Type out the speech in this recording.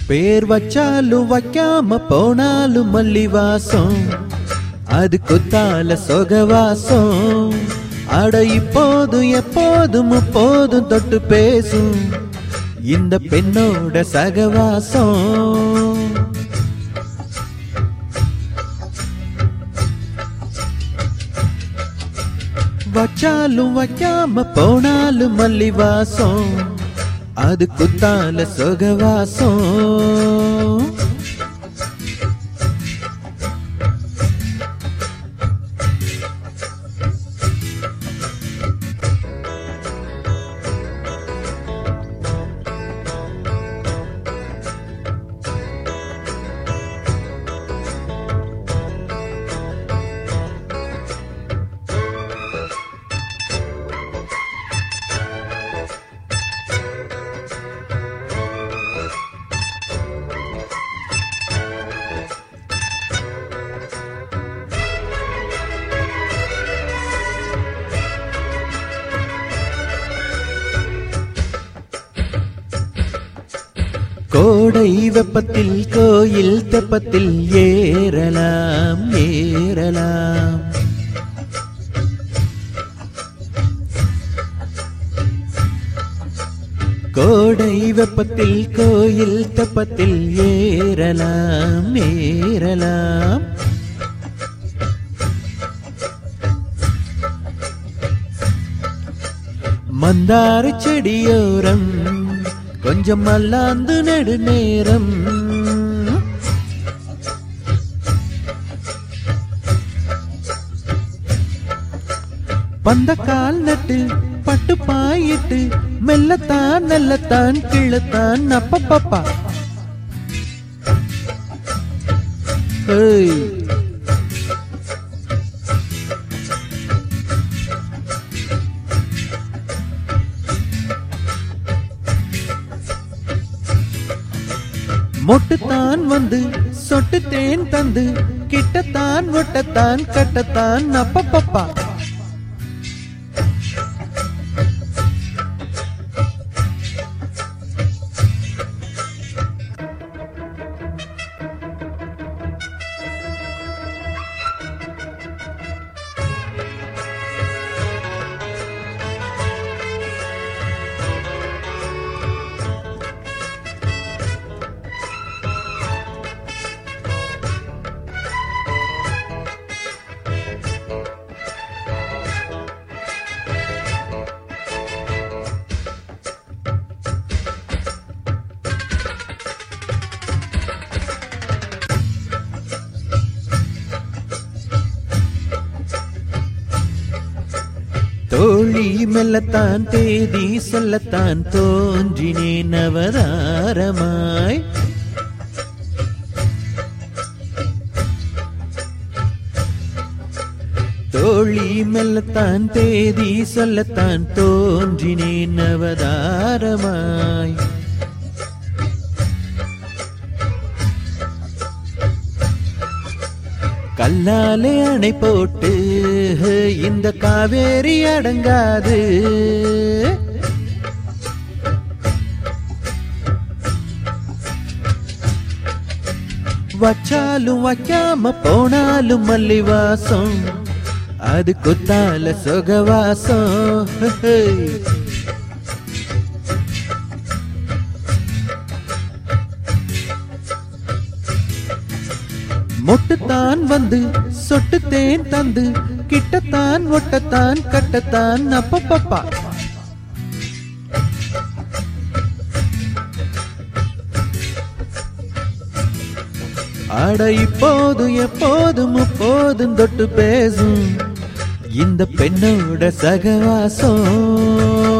பேர் வச்சாலும் வைக்காம போனாலும் மல்லி வாசம் அது குத்தால சொகவாசம் அட இப்போதும் எப்போதும் முப்போதும் தொட்டு பேசும் இந்த பெண்ணோட சகவாசம் வச்சாலும் வைக்காம போனாலும் மல்லி வாசம் அது குத்தால சொகவாசம் கோடை வெப்பத்தில் கோயில் தெப்பத்தில் ஏறலாம் ஏறலாம் கோடை வெப்பத்தில் கோயில் தெப்பத்தில் ஏறலாம் ஏறலாம் மந்தார செடியோரம் கொஞ்சம் மல்லாந்து நெடுநேரம் பந்தக்கால் நட்டு பட்டு பாயிட்டு மெல்லத்தான் நல்லத்தான் கிள்ளத்தான் அப்பப்பப்பா ஏய் மொட்டுத்தான் வந்து சொட்டு தேன் தந்து கிட்டத்தான் ஒட்டத்தான் கட்டத்தான் அப்பப்பப்பா தோழி மெல்லத்தான் தேதி சொல்லத்தான் தோன்றினேன் அவதாரமாய் தோழி மெல்லத்தான் தேதி சொல்லத்தான் தோன்றினேன் அவதாரமாய் கல்லாலே அணை போட்டு இந்த காவேரி அடங்காது வச்சாலும் வைக்காம போனாலும் மல்லி வாசம் அது குத்தால சொகவாசம் மொட்டுத்தான் வந்து சொட்டு தேன் தந்து கிட்டத்தான் ஒட்டத்தான் கட்டத்தான் அப்பப்பப்பா அட இப்போதும் எப்போதும் எப்போதும் தொட்டு பேசும் இந்த பெண்ணோட சகவாசம்